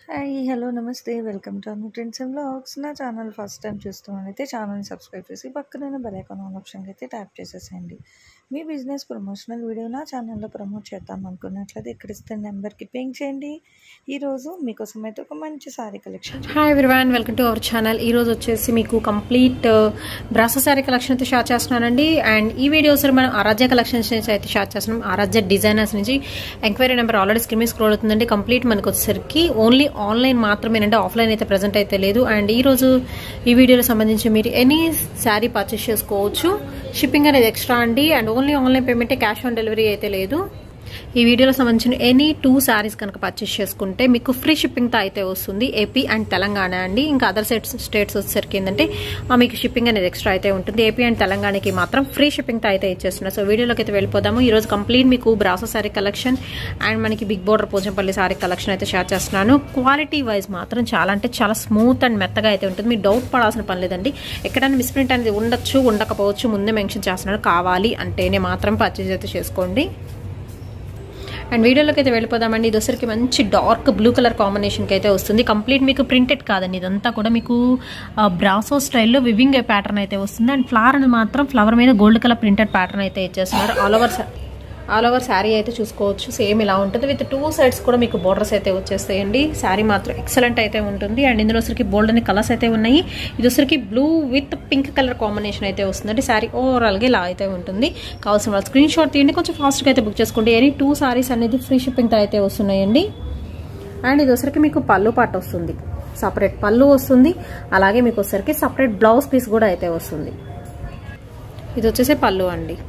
hi hello నమస్తే welcome to Anu trends and blogs నా channel first time చూస్తున్నానైతే ఛానల్ని సబ్స్క్రైబ్ చేసి పక్కన బెల్ ఐకాన్ ఆన్ ఆప్షన్కి అయితే ట్యాప్ చేసేసేయండి మీ బిజినెస్ ప్రమోషనల్ వీడియో నా ఛానల్లో ప్రమోట్ చేద్దాం అనుకున్నట్లయితే ఇక్కడ ఇస్తున్న నెంబర్కి పింక్ చేయండి ఈరోజు మీకోసం అయితే ఒక మంచి sari collection hi everyone welcome to our channel ఈ రోజు వచ్చేసి మీకు కంప్లీట్ బ్రాసో శారీ కలెక్షన్ అయితే షార్ చేస్తున్నానండి అండ్ ఈ వీడియోస్ మనం ఆరాధ్య కలెక్షన్స్ నుంచి అయితే షార్ చేస్తున్నాం ఆరాధ్య డిజైనర్స్ నుంచి ఎంక్వైరీ నెంబర్ ఆల్రెడీ స్క్రీన్ మీద స్క్రోల్ అవుతుందండి కంప్లీట్ మనకు వచ్చేసరికి ఓన్లీ ఆన్లైన్ మాత్రమేనంటే ఆఫ్లైన్ అయితే ప్రజెంట్ అయితే లేదు అండ్ ఈ రోజు ఈ వీడియోలో సంబంధించి మీరు ఎనీ శారీ పర్చేస్ చేసుకోవచ్చు షిప్పింగ్ అనేది ఎక్స్ట్రా అండి అండ్ ఓన్లీ ఆన్లైన్ పేమెంటే క్యాష్ ఆన్ డెలివరీ అయితే లేదు ఈ వీడియోలో సంబంధించిన ఎనీ టూ శారీస్ కనుక పర్చేస్ చేసుకుంటే మీకు ఫ్రీ షిప్పింగ్తో అయితే వస్తుంది ఏపీ అండ్ తెలంగాణ అండి ఇంకా అదర్ సెట్స్ స్టేట్స్ వచ్చేసరికి ఏంటంటే ఆ మీకు షిప్పింగ్ అనేది ఎక్స్ట్రా అయితే ఉంటుంది ఏపీ అండ్ తెలంగాణకి మాత్రం ఫ్రీ షిప్పింగ్తో అయితే ఇచ్చేస్తున్నారు సో వీడియోలోకి అయితే వెళ్ళిపోదాము ఈ రోజు కంప్లీట్ మీకు బ్రాసో శారీ కలెక్షన్ అండ్ మనకి big border Pochampally sari collection అయితే షేర్ చేస్తున్నాను క్వాలిటీ వైజ్ మాత్రం చాలా అంటే చాలా స్మూత్ అండ్ మెత్తగా అయితే ఉంటుంది మీరు డౌట్ పడాల్సిన పని లేదండి ఎక్కడైనా మిస్ప్రింట్ అనేది ఉండొచ్చు ఉండకపోవచ్చు ముందే మెన్షన్ చేస్తున్నాను కావాలి అంటేనే మాత్రం పర్చేజ్ అయితే చేసుకోండి అండ్ వీడియోలోకి అయితే వెళ్ళిపోదామండి ఇది వచ్చరికి మంచి డార్క్ బ్లూ కలర్ కాంబినేషన్కి అయితే వస్తుంది కంప్లీట్ మీకు ప్రింటెడ్ కాదండి ఇదంతా కూడా మీకు బ్రాసో స్టైల్లో వివింగ్ ప్యాటర్న్ అయితే వస్తుంది అండ్ ఫ్లవర్ అని మాత్రం ఫ్లవర్ మీద గోల్డ్ కలర్ ప్రింటెడ్ ప్యాటర్న్ అయితే ఇచ్చేస్తున్నారు all over all over sari అయితే చూసుకోవచ్చు సేమ్ ఇలా ఉంటుంది విత్ టూ సైడ్స్ కూడా మీకు బోర్డర్స్ అయితే వచ్చేస్తాయండి శారీ మాత్రం ఎక్సలెంట్ అయితే ఉంటుంది అండ్ ఇందులో వచ్చరికి బోల్డ్ అని కలర్స్ అయితే ఉన్నాయి ఇది వచ్చరికి blue with pink colour combination అయితే వస్తుందండి శారీ ఓవరాల్గా ఇలా అయితే ఉంటుంది కావాల్సిన వాళ్ళు స్క్రీన్ షాట్ తీయండి కొంచెం ఫాస్ట్గా అయితే బుక్ చేసుకోండి ఎనీ టూ సారీస్ అనేది ఫ్రీ షిప్పింగ్తో అయితే వస్తున్నాయండి అండ్ ఇది వచ్చరికి మీకు పళ్ళు పాట వస్తుంది సపరేట్ పళ్ళు వస్తుంది అలాగే మీకు వచ్చరికి సపరేట్ బ్లౌజ్ పీస్ కూడా అయితే వస్తుంది ఇది వచ్చేసి పళ్ళు అండి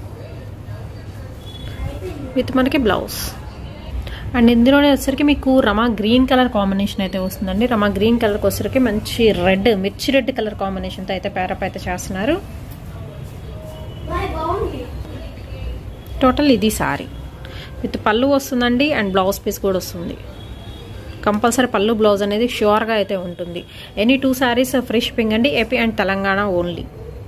విత్ మనకి బ్లౌజ్ అండ్ ఇందులోనే వచ్చరికి మీకు రమా గ్రీన్ కలర్ కాంబినేషన్ అయితే వస్తుందండి రమా గ్రీన్ కలర్కి వచ్చరికి మంచి రెడ్ మిర్చి రెడ్ కలర్ కాంబినేషన్తో అయితే పేరప్ అయితే చేస్తున్నారు టోటల్ ఇది సారీ విత్ పళ్ళు వస్తుందండి అండ్ బ్లౌజ్ పీస్ కూడా వస్తుంది కంపల్సరీ పళ్ళు బ్లౌజ్ అనేది ష్యూర్గా అయితే ఉంటుంది any two saris free shipping అండి AP and Telangana only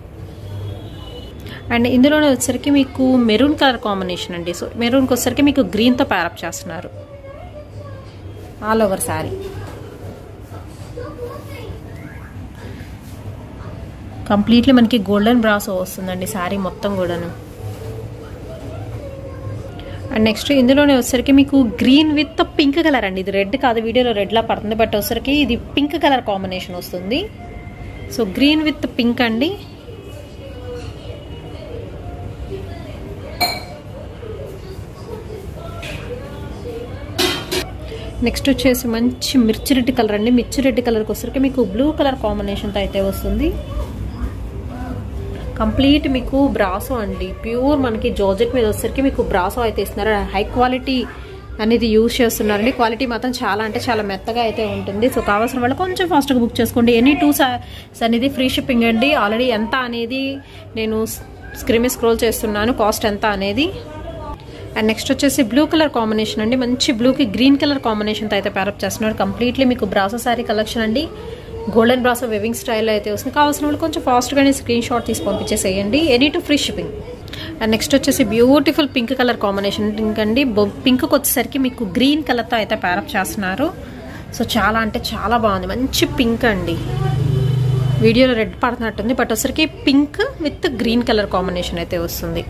and ఇందులోనే వచ్చరికి మీకు మెరూన్ కలర్ కాంబినేషన్ అండి సో మెరూన్కి వచ్చరికి మీకు గ్రీన్తో ప్యారప్ చేస్తున్నారు ఆల్ ఓవర్ శారీ కంప్లీట్లీ మనకి గోల్డెన్ బ్రాస్ వస్తుందండి శారీ మొత్తం కూడాను అండ్ నెక్స్ట్ ఇందులోనే వచ్చరికి మీకు గ్రీన్ విత్ పింక్ కలర్ అండి ఇది రెడ్ కాదు వీడియోలో రెడ్లా పడుతుంది బట్ వచ్చరికి ఇది పింక్ కలర్ కాంబినేషన్ వస్తుంది సో గ్రీన్ విత్ పింక్ అండి నెక్స్ట్ వచ్చేసి మంచి మిర్చి రెడ్ కలర్ అండి మిర్చి రెడ్ కలర్కి వచ్చరికి మీకు బ్లూ కలర్ కాంబినేషన్తో అయితే వస్తుంది కంప్లీట్ మీకు బ్రాసో అండి ప్యూర్ మనకి జార్జెట్ మీద వచ్చరికి మీకు బ్రాసో అయితే ఇస్తున్నారు హై క్వాలిటీ అనేది యూజ్ చేస్తున్నారండి క్వాలిటీ మాత్రం చాలా అంటే చాలా మెత్తగా అయితే ఉంటుంది సో కావాల్సిన వాళ్ళు కొంచెం ఫాస్ట్గా బుక్ చేసుకోండి ఎనీ టూ సారీస్ అనేది ఫ్రీ షిప్పింగ్ అండి ఆల్రెడీ ఎంత అనేది నేను స్క్రీన్ స్క్రోల్ చేస్తున్నాను కాస్ట్ ఎంత అనేది అండ్ నెక్స్ట్ వచ్చేసి బ్లూ కలర్ కాంబినేషన్ అండి మంచి బ్లూకి గ్రీన్ కలర్ కాంబినేషన్తో అయితే ప్యారప్ చేస్తున్నారు కంప్లీట్లీ మీకు బ్రాసో శారీ కలెక్షన్ అండి గోల్డెన్ బ్రాసో వెవింగ్ స్టైల్ అయితే వస్తుంది కావాల్సిన వాళ్ళు కొంచెం ఫాస్ట్గానే స్క్రీన్ షాట్ తీసి పంపించేసేయండి any two free shipping and next వచ్చేసి బ్యూటిఫుల్ పింక్ కలర్ కాంబినేషన్ ఇంకండి పింక్కి వచ్చేసరికి మీకు గ్రీన్ కలర్తో అయితే ప్యారప్ చేస్తున్నారు సో చాలా అంటే చాలా బాగుంది మంచి పింక్ అండి వీడియోలో రెడ్ పడుతున్నట్టుంది బట్ వచ్చరికి pink with green colour combination అయితే వస్తుంది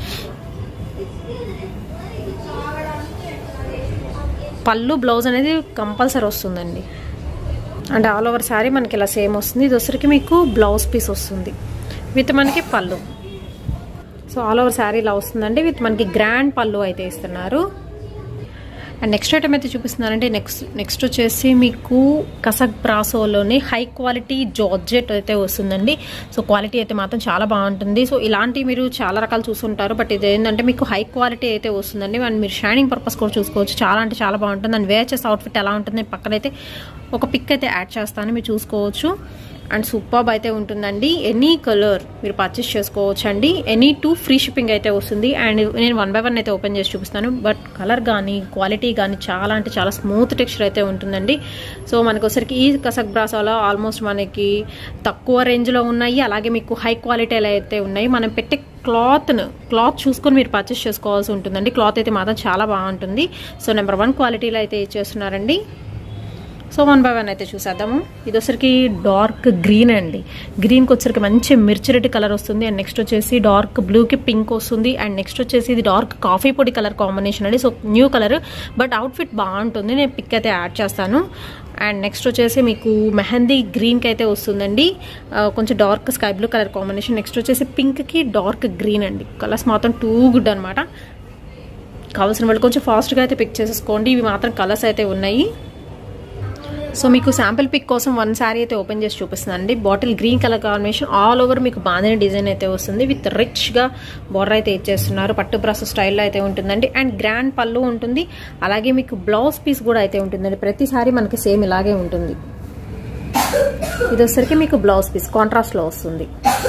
పళ్ళు బ్లౌజ్ అనేది కంపల్సరీ వస్తుందండి అండ్ ఆల్ ఓవర్ శారీ మనకి ఇలా సేమ్ వస్తుంది ఇది వచ్చరికి మీకు బ్లౌజ్ పీస్ వస్తుంది విత్ మనకి పళ్ళు సో ఆల్ ఓవర్ శారీ ఇలా వస్తుందండి విత్ మనకి గ్రాండ్ పళ్ళు అయితే ఇస్తున్నారు అండ్ నెక్స్ట్ ఐటమ్ అయితే చూపిస్తున్నానంటే నెక్స్ట్ నెక్స్ట్ వచ్చేసి మీకు కసక్ బ్రాసోలోని హై క్వాలిటీ జార్జెట్ అయితే వస్తుందండి సో క్వాలిటీ అయితే మాత్రం చాలా బాగుంటుంది సో ఇలాంటివి మీరు చాలా రకాలు చూసుంటారు బట్ ఇది ఏంటంటే మీకు హై క్వాలిటీ అయితే వస్తుందండి అండ్ మీరు షైనింగ్ పర్పస్ కూడా చూసుకోవచ్చు చాలా అంటే చాలా బాగుంటుంది అండ్ వేర్ చేసే అవుట్ఫిట్ ఎలా ఉంటుంది పక్కనైతే ఒక పిక్ అయితే యాడ్ చేస్తాను మీరు చూసుకోవచ్చు అండ్ సూపర్బ్ అయితే ఉంటుందండి ఎనీ కలర్ మీరు పర్చేస్ చేసుకోవచ్చు అండి ఎనీ టూ ఫ్రీ షిప్పింగ్ అయితే వస్తుంది అండ్ నేను వన్ బై వన్ అయితే ఓపెన్ చేసి చూపిస్తాను బట్ కలర్ కానీ క్వాలిటీ కానీ చాలా అంటే చాలా స్మూత్ టెక్స్చర్ అయితే ఉంటుందండి సో మనకు వచ్చరికి ఈ కసక్ బ్రాసాలో ఆల్మోస్ట్ మనకి తక్కువ రేంజ్లో ఉన్నాయి అలాగే మీకు హై క్వాలిటీలో అయితే ఉన్నాయి మనం పెట్టే క్లాత్ను క్లాత్ చూసుకొని మీరు పర్చేస్ చేసుకోవాల్సి ఉంటుందండి క్లాత్ అయితే మాత్రం చాలా బాగుంటుంది సో నెంబర్ వన్ క్వాలిటీలో అయితే ఇచ్చేస్తున్నారండి సో వన్ బై వన్ అయితే చూసేద్దాము ఇది వచ్చరికి డార్క్ గ్రీన్ అండి గ్రీన్కి వచ్చరికి మంచి మిర్చి రెడ్ కలర్ వస్తుంది అండ్ నెక్స్ట్ వచ్చేసి డార్క్ బ్లూకి పింక్ వస్తుంది అండ్ నెక్స్ట్ వచ్చేసి ఇది డార్క్ కాఫీ పొడి కలర్ కాంబినేషన్ అండి so new colour but outfit బాగుంటుంది నేను పిక్ అయితే యాడ్ చేస్తాను అండ్ నెక్స్ట్ వచ్చేసి మీకు మెహందీ గ్రీన్కి అయితే వస్తుందండి కొంచెం dark sky blue colour combination next వచ్చేసి పింక్కి డార్క్ గ్రీన్ అండి కలర్స్ మాత్రం టూ గుడ్ అనమాట కావాల్సిన వాళ్ళు కొంచెం ఫాస్ట్గా అయితే పిక్ చేసేసుకోండి ఇవి మాత్రం కలర్స్ అయితే ఉన్నాయి సో మీకు శాంపిల్ పిక్ కోసం వన్ శారీ అయితే ఓపెన్ చేసి చూపిస్తుందండి bottle green colour combination all over మీకు బాగానే డిజైన్ అయితే వస్తుంది విత్ రిచ్గా బోర్డర్ అయితే ఇచ్చేస్తున్నారు పట్టు బ్రష్ స్టైల్లో అయితే ఉంటుందండి అండ్ గ్రాండ్ పళ్ళు ఉంటుంది అలాగే మీకు బ్లౌజ్ పీస్ కూడా అయితే ఉంటుందండి ప్రతి సారీ మనకి సేమ్ ఇలాగే ఉంటుంది ఇది వచ్చరికి మీకు బ్లౌజ్ పీస్ కాంట్రాస్ట్లో వస్తుంది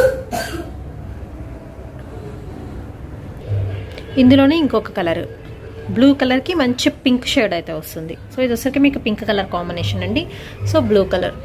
ఇందులోనే ఇంకొక కలర్ బ్లూ కలర్కి మంచి పింక్ షేడ్ అయితే వస్తుంది సో ఇది వచ్చరికి మీకు పింక్ కలర్ కాంబినేషన్ అండి so blue colour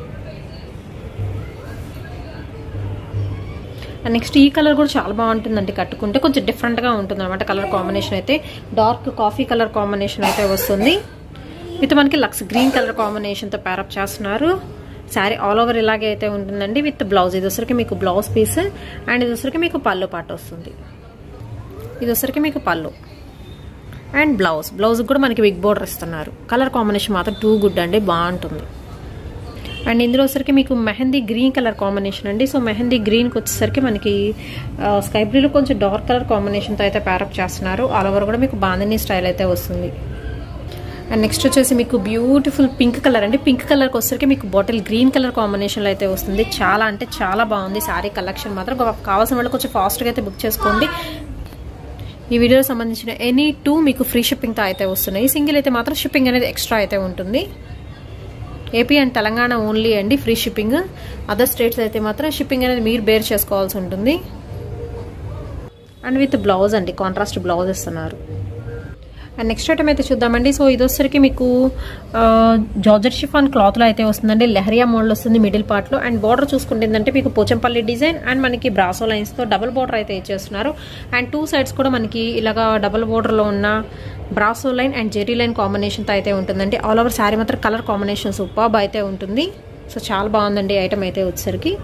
and next ఈ కలర్ కూడా చాలా బాగుంటుందండి కట్టుకుంటే కొంచెం డిఫరెంట్గా ఉంటుంది అనమాట కలర్ కాంబినేషన్ అయితే డార్క్ కాఫీ కలర్ కాంబినేషన్ అయితే వస్తుంది విత్ మనకి లక్స్ గ్రీన్ కలర్ కాంబినేషన్తో ప్యారప్ చేస్తున్నారు శారీ ఆల్ ఓవర్ ఇలాగే అయితే ఉంటుందండి విత్ బ్లౌజ్ ఇది వచ్చరికి మీకు బ్లౌజ్ పీస్ అండ్ ఇది వచ్చరికి మీకు పళ్ళు పాట వస్తుంది ఇది వచ్చరికి మీకు పళ్ళు అండ్ బ్లౌజ్ బ్లౌజ్ కూడా మనకి బిగ్ బోర్డర్ ఇస్తున్నారు కలర్ కాంబినేషన్ మాత్రం టూ గుడ్ అండి బాగుంటుంది అండ్ ఇందులో వచ్చరికి మీకు మెహందీ గ్రీన్ కలర్ కాంబినేషన్ అండి సో మెహందీ గ్రీన్కి వచ్చేసరికి మనకి స్కై బ్లూలో కొంచెం డార్క్ కలర్ కాంబినేషన్తో అయితే ప్యారప్ చేస్తున్నారు ఆల్ ఓవర్ కూడా మీకు బాందిని స్టైల్ అయితే వస్తుంది అండ్ నెక్స్ట్ వచ్చేసి మీకు బ్యూటిఫుల్ పింక్ కలర్ అండి పింక్ కలర్కి వచ్చేసరికి మీకు బాటిల్ గ్రీన్ కలర్ కాంబినేషన్లో అయితే వస్తుంది చాలా అంటే చాలా బాగుంది శారీ కలెక్షన్ మాత్రం కావాల్సిన వాళ్ళు కొంచెం ఫాస్ట్గా అయితే బుక్ చేసుకోండి ఈ వీడియోకి సంబంధించిన ఎనీ టూ మీకు ఫ్రీ షిప్పింగ్తో అయితే వస్తున్నాయి సింగిల్ అయితే మాత్రం షిప్పింగ్ అనేది ఎక్స్ట్రా అయితే ఉంటుంది ఏపీ అండ్ తెలంగాణ ఓన్లీ అండి ఫ్రీ షిప్పింగ్ అదర్ స్టేట్స్ అయితే మాత్రం షిప్పింగ్ అనేది మీరు బేర్ చేసుకోవాల్సి ఉంటుంది అండ్ విత్ బ్లౌజ్ అండి కాంట్రాస్ట్ బ్లౌజ్ ఇస్తున్నారు అండ్ నెక్స్ట్ ఐటమ్ అయితే చూద్దామండి సో ఇది వచ్చరికి మీకు జార్జెట్ షిఫాన్ క్లాత్లో అయితే వస్తుందండి లెహరియా మోడల్ వస్తుంది మిడిల్ పార్ట్లో అండ్ బార్డర్ చూసుకుంటే ఏంటంటే మీకు పోచంపల్లి డిజైన్ అండ్ మనకి బ్రాసో లైన్స్తో డబుల్ బార్డర్ అయితే ఇచ్చేస్తున్నారు అండ్ టూ సైడ్స్ కూడా మనకి ఇలాగా డబుల్ బార్డర్లో ఉన్న brasso line and zari line కాంబినేషన్తో అయితే ఉంటుందండి ఆల్ ఓవర్ శారీ మాత్రం కలర్ కాంబినేషన్ సూపర్బ్ అయితే ఉంటుంది సో చాలా బాగుందండి ఐటమ్ అయితే వచ్చేసరికి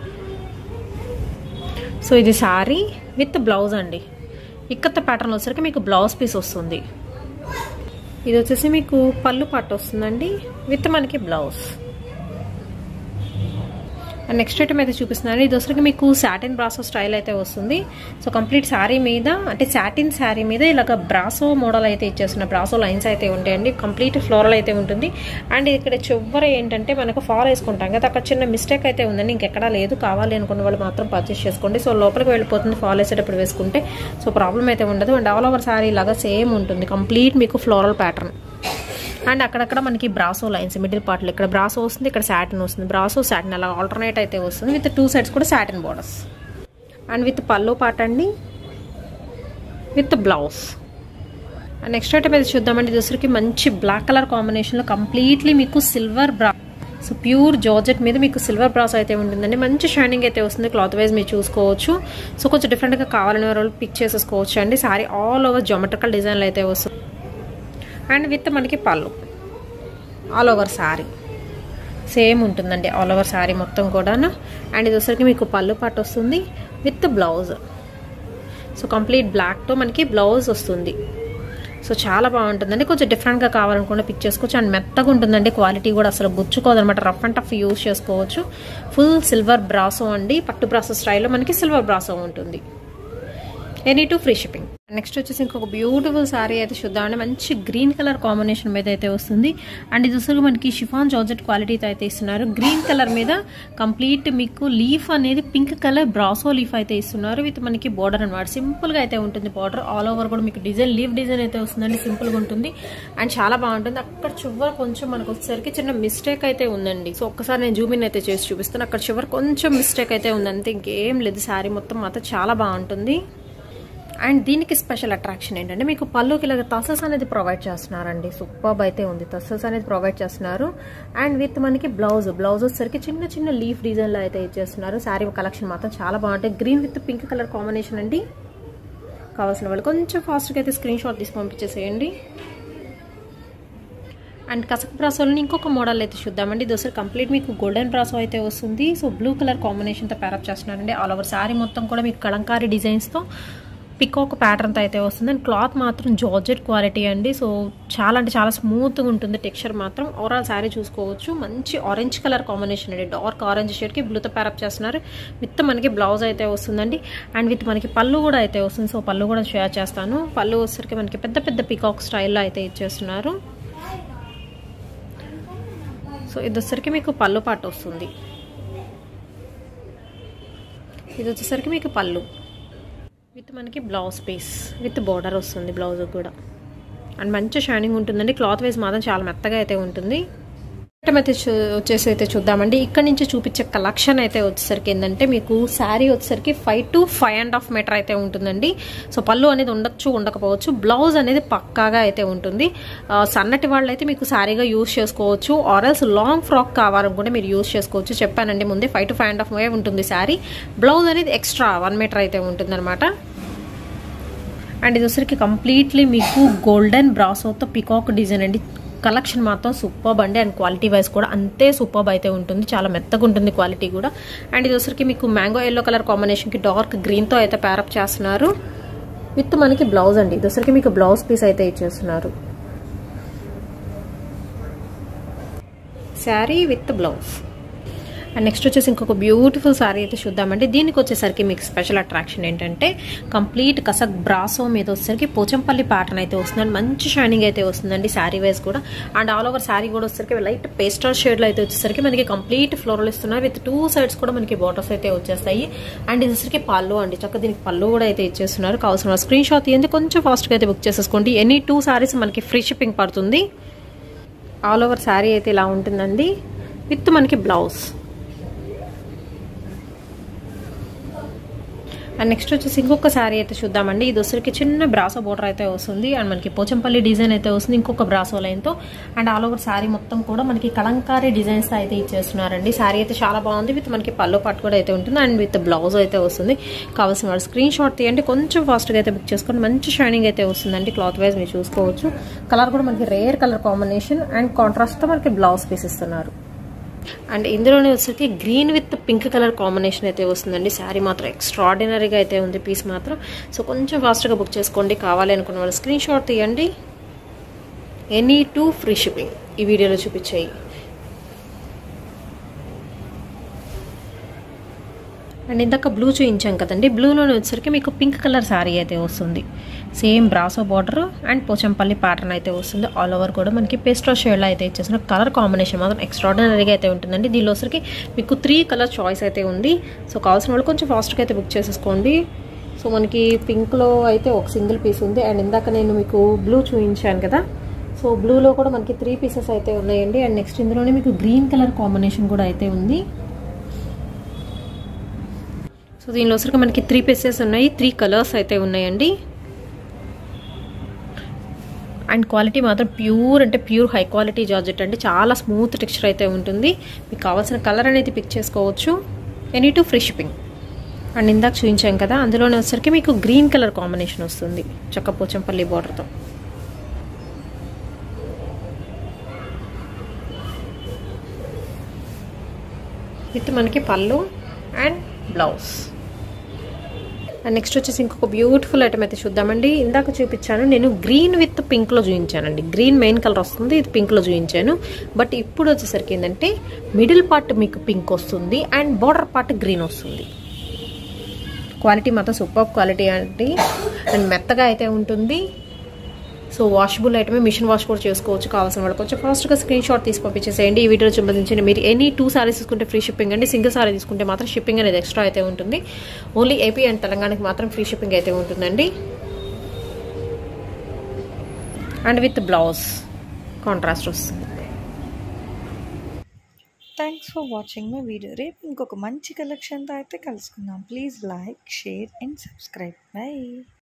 సో ఇది శారీ విత్ బ్లౌజ్ అండి ఇక్కత్త ప్యాటర్న్ వచ్చేసరికి మీకు బ్లౌజ్ పీస్ వస్తుంది ఇది వచ్చేసి మీకు పళ్ళు పట్టు వస్తుందండి విత్ మనకి బ్లౌజ్ అండ్ నెక్స్ట్ ఐటమ్ అయితే చూపిస్తున్నాను ఇది వచ్చరికి మీకు సాటిన్ బ్రాసో స్టైల్ అయితే వస్తుంది సో కంప్లీట్ శారీ మీద అంటే సాటిన్ శారీ మీద ఇలాగ బ్రాసో మోడల్ అయితే ఇచ్చేస్తున్న బ్రాసో లైన్స్ అయితే ఉంటాయండి కంప్లీట్ ఫ్లోరల్ అయితే ఉంటుంది అండ్ ఇక్కడ చివర ఏంటంటే మనకు ఫాల్ వేసుకుంటాం కదా అక్కడ చిన్న మిస్టేక్ అయితే ఉందండి ఇంకెక్కడా లేదు కావాలి అనుకున్న వాళ్ళు మాత్రం పర్చేస్ చేసుకోండి సో లోపలికి వెళ్ళిపోతుంది ఫాల్ వేసేటప్పుడు వేసుకుంటే సో ప్రాబ్లం అయితే ఉండదు అండ్ ఆల్ ఓవర్ శారీ లాగా సేమ్ ఉంటుంది కంప్లీట్ మీకు ఫ్లోరల్ ప్యాటర్న్ అండ్ అక్కడక్కడ మనకి బ్రాసో లైన్స్ మిడిల్ పార్ట్లో ఇక్కడ బ్రాసో వస్తుంది ఇక్కడ సాటిన్ వస్తుంది బ్రాసో సాటిన్ అలా ఆల్టర్నేట్ అయితే వస్తుంది విత్ టూ సైడ్స్ కూడా satin borders and with pallu part అండి with blouse and next item అయితే చూద్దామండి దసరికి మంచి బ్లాక్ కలర్ కాంబినేషన్లో కంప్లీట్లీ మీకు silver brasso pure georgette మీద మీకు సిల్వర్ బ్రాస్ అయితే ఉంటుందండి మంచి షైనింగ్ అయితే వస్తుంది క్లాత్ వైజ్ మీరు చూసుకోవచ్చు సో కొంచెం డిఫరెంట్గా కావాలనే వాళ్ళు పిక్ చేసేసుకోవచ్చు అండి సారీ ఆల్ ఓవర్ జోమెట్రికల్ డిజైన్లు అయితే వస్తుంది అండ్ విత్ మనకి pallu all over sari same ఉంటుందండి ఆల్ ఓవర్ శారీ మొత్తం కూడాను అండ్ ఇది వచ్చరికి మీకు పళ్ళు పాటు వస్తుంది విత్ బ్లౌజ్ సో కంప్లీట్ బ్లాక్తో మనకి బ్లౌజ్ వస్తుంది సో చాలా బాగుంటుందండి కొంచెం డిఫరెంట్గా కావాలనుకుంటే పిక్ చేసుకోవచ్చు అండ్ మెత్తగా ఉంటుందండి క్వాలిటీ కూడా అసలు గుచ్చుకోదు అనమాట రఫ్ అండ్ టఫ్ యూజ్ చేసుకోవచ్చు ఫుల్ సిల్వర్ బ్రాసో అండి పట్టు బ్రాసో స్టైల్లో మనకి సిల్వర్ బ్రాసో ఉంటుంది any two free shipping next వచ్చేసి ఇంకొక బ్యూటిఫుల్ శారీ అయితే చూద్దామండి మంచి గ్రీన్ కలర్ కాంబినేషన్ మీద అయితే వస్తుంది అండ్ ఇది అసలు మనకి షిఫాన్ జార్జెట్ క్వాలిటీతో అయితే ఇస్తున్నారు గ్రీన్ కలర్ మీద కంప్లీట్ మీకు లీఫ్ అనేది పింక్ కలర్ బ్రాసో లీఫ్ అయితే ఇస్తున్నారు విత్ మనకి బార్డర్ అనమాట సింపుల్గా అయితే ఉంటుంది బార్డర్ ఆల్ ఓవర్ కూడా మీకు డిజైన్ లీఫ్ డిజైన్ అయితే వస్తుందండి సింపుల్గా ఉంటుంది అండ్ చాలా బాగుంటుంది అక్కడ చివరి కొంచెం మనకు వచ్చేసరికి చిన్న మిస్టేక్ అయితే ఉందండి సో ఒక్కసారి నేను జూమిన్ అయితే చేసి చూపిస్తాను అక్కడ చివరి కొంచెం మిస్టేక్ అయితే ఉందంటే ఇంకేం లేదు శారీ మొత్తం మాత్రం చాలా బాగుంటుంది అండ్ దీనికి స్పెషల్ అట్రాక్షన్ ఏంటంటే మీకు పళ్ళుకి ఇలాగ తసస్ అనేది ప్రొవైడ్ చేస్తున్నారండి సూపర్బ్ అయితే ఉంది తసస్ అనేది ప్రొవైడ్ చేస్తున్నారు అండ్ విత్ మనకి బ్లౌజ్ బ్లౌజ్ వచ్చేసరికి చిన్న చిన్న లీఫ్ డిజైన్లో అయితే ఇచ్చేస్తున్నారు శారీ కలెక్షన్ మాత్రం చాలా బాగుంటాయి green with pink colour combination అండి కావాల్సిన వాళ్ళు కొంచెం ఫాస్ట్గా అయితే స్క్రీన్ షాట్ తీసి పంపించేసేయండి అండ్ కసక్ బ్రాసోలోని ఇంకొక మోడల్ అయితే చూద్దామండి ఇది ఒకసారి కంప్లీట్ మీకు గోల్డెన్ బ్రాసో అయితే వస్తుంది సో బ్లూ కలర్ కాంబినేషన్తో ప్యారప్ చేస్తున్నారండి ఆల్ ఓవర్ శారీ మొత్తం కూడా మీకు కలంకారీ డిజైన్స్తో పికాక్ ప్యాటర్న్తో అయితే వస్తుంది అండ్ క్లాత్ మాత్రం జార్జెట్ క్వాలిటీ అండి సో చాలా అంటే చాలా స్మూత్గా ఉంటుంది టెక్స్చర్ మాత్రం ఓవరాల్ శారీ చూసుకోవచ్చు మంచి ఆరెంజ్ కలర్ కాంబినేషన్ అండి డార్క్ ఆరెంజ్ షేడ్కి బ్లూతో ప్యారప్ చేస్తున్నారు విత్ మనకి బ్లౌజ్ అయితే వస్తుందండి అండ్ విత్ మనకి పళ్ళు కూడా అయితే వస్తుంది సో పళ్ళు కూడా షేర్ చేస్తాను పళ్ళు వచ్చేసరికి మనకి పెద్ద పెద్ద పికాక్ స్టైల్లో అయితే ఇచ్చేస్తున్నారు సో ఇది వచ్చేసరికి మీకు పళ్ళు పాటు వస్తుంది ఇది వచ్చేసరికి మీకు పళ్ళు విత్ మనకి బ్లౌజ్ పీస్ విత్ బార్డర్ వస్తుంది బ్లౌజ్ కూడా అండ్ మంచి షైనింగ్ ఉంటుందండి క్లాత్ వైజ్ మాత్రం చాలా మెత్తగా అయితే ఉంటుంది ఐటమ్ అయితే వచ్చేసి అయితే చూద్దామండి ఇక్కడ నుంచి చూపించే కలెక్షన్ అయితే వచ్చేసరికి ఏంటంటే మీకు శారీ వచ్చేసరికి five to five and half metre అయితే ఉంటుందండి సో పళ్ళు అనేది ఉండొచ్చు ఉండకపోవచ్చు బ్లౌజ్ అనేది పక్కాగా అయితే ఉంటుంది సన్నటి వాళ్ళు అయితే మీకు శారీగా యూస్ చేసుకోవచ్చు ఆరల్స్ లాంగ్ ఫ్రాక్ కావాలనుకుంటే మీరు యూస్ చేసుకోవచ్చు చెప్పానండి ముందే five to five and half way ఉంటుంది శారీ బ్లౌజ్ అనేది ఎక్స్ట్రా వన్ మీటర్ అయితే ఉంటుందన్నమాట అండ్ ఇది వచ్చరికి కంప్లీట్లీ మీకు గోల్డెన్ బ్రాసోతో పికాక్ డిజైన్ అండి కలెక్షన్ మాత్రం సూపర్బ్ అండి అండ్ క్వాలిటీ వైజ్ కూడా అంతే సూపర్బ్ అయితే ఉంటుంది చాలా మెత్తగా ఉంటుంది క్వాలిటీ కూడా అండ్ ఇది వచ్చరికి మీకు మ్యాంగో ఎల్లో కలర్ కాంబినేషన్కి డార్క్ గ్రీన్తో అయితే ప్యారప్ చేస్తున్నారు విత్ మనకి బ్లౌజ్ అండి ఇది వచ్చరికి మీకు బ్లౌజ్ పీస్ అయితే ఇచ్చేస్తున్నారు sari with blouse and next వచ్చేసి ఇంకొక బ్యూటిఫుల్ శారీ అయితే చూద్దామండి దీనికి వచ్చేసరికి మీకు స్పెషల్ అట్రాక్షన్ ఏంటంటే కంప్లీట్ కసక్ బ్రాసో మీద వచ్చేసరికి పోచంపల్లి ప్యాటర్న్ అయితే వస్తుందండి మంచి షైనింగ్ అయితే వస్తుందండి శారీ వైజ్ కూడా అండ్ ఆల్ ఓవర్ శారీ కూడా వచ్చేసరికి లైట్ పేస్టల్ షేడ్లో అయితే వచ్చేసరికి మనకి కంప్లీట్ ఫ్లోరల్ ఇస్తున్నారు విత్ టూ సైడ్స్ కూడా మనకి బాటర్స్ అయితే వచ్చేస్తాయి అండ్ ఇది వచ్చేసరికి పళ్ళు అండి చక్క దీనికి పళ్ళు కూడా అయితే ఇచ్చేస్తున్నారు కావాల్సిన స్క్రీన్ షాట్ తీయండి కొంచెం ఫాస్ట్గా అయితే బుక్ చేసేసుకోండి ఎనీ టూ శారీస్ మనకి ఫ్రీ షిప్పింగ్ పడుతుంది ఆల్ ఓవర్ శారీ అయితే ఇలా ఉంటుందండి విత్ మనకి బ్లౌజ్ అండ్ నెక్స్ట్ వచ్చేసి ఇంకొక శారీ అయితే చూద్దామండి ఇది వచ్చరికి చిన్న బ్రాసో బోర్డర్ అయితే వస్తుంది అండ్ మనకి పోచంపల్లి డిజైన్ అయితే వస్తుంది ఇంకొక బ్రాసో లైన్తో అండ్ ఆల్ ఓవర్ శారీ మొత్తం కూడా మనకి కలంకారీ డిజైన్స్ అయితే ఇచ్చేస్తున్నారండి శారీ అయితే చాలా బాగుంది విత్ మనకి పళ్ళు పట్టు కూడా అయితే ఉంటుంది అండ్ విత్ బ్లౌజ్ అయితే వస్తుంది కావాల్సిన వాళ్ళు స్క్రీన్ షాట్ తీయండి కొంచెం ఫాస్ట్గా అయితే బుక్ చేసుకొని మంచి షైనింగ్ అయితే వస్తుందండి క్లాత్ వైజ్ మీరు చూసుకోవచ్చు కలర్ కూడా మనకి రేర్ కలర్ కాంబినేషన్ అండ్ కాంట్రాస్ట్తో మనకి బ్లౌజ్ పీస్ ఇస్తున్నారు అండ్ ఇందులోనే వచ్చేసరికి green with pink colour combination అయితే వస్తుందండి శారీ మాత్రం ఎక్స్ట్రాడినరీగా అయితే ఉంది పీస్ మాత్రం సో కొంచెం ఫాస్ట్గా బుక్ చేసుకోండి కావాలి అనుకున్న వాళ్ళు స్క్రీన్ షాట్ తీయండి ఎనీ టూ ఫ్రీ షిప్పింగ్ ఈ వీడియోలో చూపించాయి అండ్ ఇందాక బ్లూ చూపించాం కదండి బ్లూలోనే వచ్చేసరికి మీకు పింక్ కలర్ శారీ అయితే వస్తుంది same brasso border and Pochampally pattern అయితే వస్తుంది ఆల్ ఓవర్ కూడా మనకి పేస్ట్రో షేడ్లో అయితే ఇచ్చేసిన కలర్ కాంబినేషన్ మాత్రం ఎక్స్ట్రాడినరీగా అయితే ఉంటుందండి దీనిలో వచ్చరికి మీకు త్రీ కలర్ చాయిస్ అయితే ఉంది సో కావాల్సిన వాళ్ళు కొంచెం ఫాస్ట్గా అయితే బుక్ చేసేసుకోండి సో మనకి పింక్లో అయితే ఒక సింగిల్ పీస్ ఉంది అండ్ ఇందాక నేను మీకు బ్లూ చూపించాను కదా సో బ్లూలో కూడా మనకి త్రీ పీసెస్ అయితే ఉన్నాయండి అండ్ నెక్స్ట్ ఇందులోనే మీకు గ్రీన్ కలర్ కాంబినేషన్ కూడా అయితే ఉంది సో దీనిలో వచ్చరికి మనకి త్రీ పీసెస్ ఉన్నాయి త్రీ కలర్స్ అయితే ఉన్నాయండి అండ్ క్వాలిటీ మాత్రం ప్యూర్ అంటే ప్యూర్ హై క్వాలిటీ జార్జెట్ అంటే చాలా స్మూత్ టెక్స్చర్ అయితే ఉంటుంది మీకు కావాల్సిన కలర్ అనేది పిక్ చేసుకోవచ్చు any two free shipping and ఇందాక చూపించాం కదా అందులోనే వచ్చరికి మీకు గ్రీన్ కలర్ కాంబినేషన్ వస్తుంది చక్కపోచంపల్లి బార్డర్తో విత్ మనకి పళ్ళు అండ్ బ్లౌజ్ అండ్ నెక్స్ట్ వచ్చేసి ఇంకొక బ్యూటిఫుల్ ఐటమ్ అయితే చూద్దామండి ఇందాక చూపించాను నేను గ్రీన్ విత్ పింక్లో చూపించానండి గ్రీన్ మెయిన్ కలర్ వస్తుంది ఇది పింక్లో చూపించాను బట్ ఇప్పుడు వచ్చేసరికి ఏంటంటే మిడిల్ పార్ట్ మీకు పింక్ వస్తుంది అండ్ బార్డర్ పార్ట్ గ్రీన్ వస్తుంది క్వాలిటీ మాత్రం సూపర్ క్వాలిటీ అండి అండ్ మెత్తగా అయితే ఉంటుంది సో వాషబుల్ ఐటమే మిషన్ వాష్ కూడా చేసుకోవచ్చు కావాల్సిన వాళ్ళు కొంచెం ఫాస్ట్గా స్క్రీన్ షాట్ తీసి పంపించేసేయండి ఈ వీడియో సంబంధించిన మీరు ఎనీ టూ సారీస్ తీసుకుంటే ఫ్రీ షిప్పింగ్ అండి సింగిల్ సారీ తీసుకుంటే మాత్రం షిప్పింగ్ అనేది ఎక్స్ట్రా అయితే ఉంటుంది ఓన్లీ ఏపీ అండ్ తెలంగాణకి మాత్రం ఫ్రీ షిప్పింగ్ అయితే ఉంటుందండి అండ్ విత్ బ్లౌజ్ కాంట్రాస్ట్ వస్తుంది thanks for watching my video రేపు ఇంకొక మంచి కలెక్షన్తో అయితే కలుసుకుందాం please like share and subscribe by